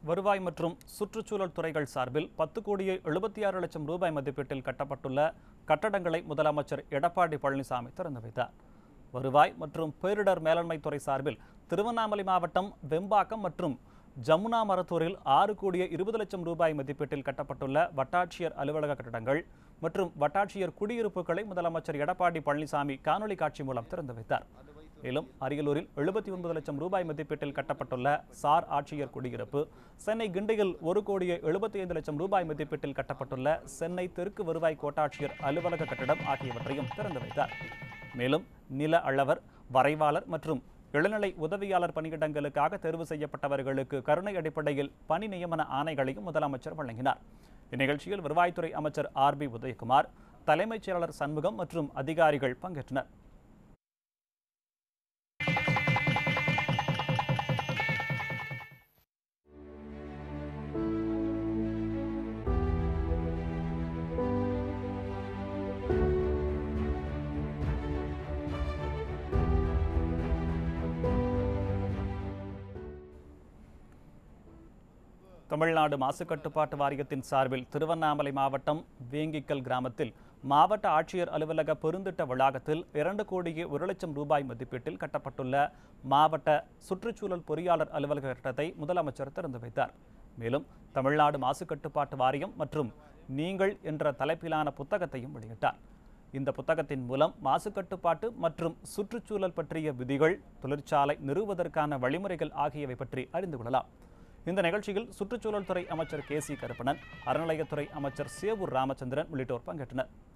வருவாய் மற்றும் சுற்றுச்சூழல் துறைகள் சார்பில் பத்து கோடியே எழுபத்தி ஆறு லட்சம் ரூபாய் மதிப்பீட்டில் கட்டப்பட்டுள்ள கட்டடங்களை முதலமைச்சர் எடப்பாடி பழனிசாமி திறந்து வைத்தார் வருவாய் மற்றும் பேரிடர் மேலாண்மை துறை சார்பில் திருவண்ணாமலை மாவட்டம் வெம்பாக்கம் மற்றும் ஜமுனா மரத்தூரில் ஆறு கோடியே இருபது லட்சம் ரூபாய் மதிப்பீட்டில் கட்டப்பட்டுள்ள வட்டாட்சியர் அலுவலக கட்டடங்கள் மற்றும் வட்டாட்சியர் குடியிருப்புகளை முதலமைச்சர் எடப்பாடி பழனிசாமி காணொலி காட்சி மூலம் திறந்து வைத்தார் மேலும் அரியலூரில் எழுபத்தி ஒன்பது லட்சம் ரூபாய் மதிப்பீட்டில் கட்டப்பட்டுள்ள சார் ஆட்சியர் குடியிருப்பு சென்னை கிண்டியில் ஒரு கோடியே எழுபத்தி ஐந்து லட்சம் ரூபாய் மதிப்பீட்டில் கட்டப்பட்டுள்ள சென்னை தெற்கு வருவாய் கோட்டாட்சியர் அலுவலக கட்டடம் ஆகியவற்றையும் திறந்து வைத்தார் மேலும் நில அளவர் வரைவாளர் மற்றும் இளநிலை உதவியாளர் பணியிடங்களுக்காக தேர்வு செய்யப்பட்டவர்களுக்கு கருணை அடிப்படையில் பணி நியமன ஆணைகளையும் முதலமைச்சர் வழங்கினார் இந்நிகழ்ச்சியில் வருவாய்த்துறை அமைச்சர் ஆர் பி உதயகுமார் தலைமைச் செயலாளர் சண்முகம் மற்றும் அதிகாரிகள் பங்கேற்றனர் தமிழ்நாடு மாசு கட்டுப்பாட்டு வாரியத்தின் சார்பில் திருவண்ணாமலை மாவட்டம் வேங்கிக்கல் கிராமத்தில் மாவட்ட ஆட்சியர் அலுவலக பெருந்திட்ட வளாகத்தில் இரண்டு கோடியே ஒரு லட்சம் ரூபாய் மதிப்பீட்டில் கட்டப்பட்டுள்ள மாவட்ட சுற்றுச்சூழல் பொறியாளர் அலுவலக கட்டடத்தை முதலமைச்சர் திறந்து வைத்தார் மேலும் தமிழ்நாடு மாசு கட்டுப்பாட்டு வாரியம் மற்றும் நீங்கள் என்ற தலைப்பிலான புத்தகத்தையும் வெளியிட்டார் இந்த புத்தகத்தின் மூலம் மாசு கட்டுப்பாட்டு மற்றும் சுற்றுச்சூழல் பற்றிய விதிகள் தொழிற்சாலை நிறுவுவதற்கான வழிமுறைகள் ஆகியவை பற்றி அறிந்து கொள்ளலாம் இந்த நிகழ்ச்சியில் சுற்றுச்சூழல் துறை அமைச்சர் கே சி கருப்பணன் அறநிலையத்துறை அமைச்சர் சேவூர் ராமச்சந்திரன் உள்ளிட்டோர் பங்கேற்றனர்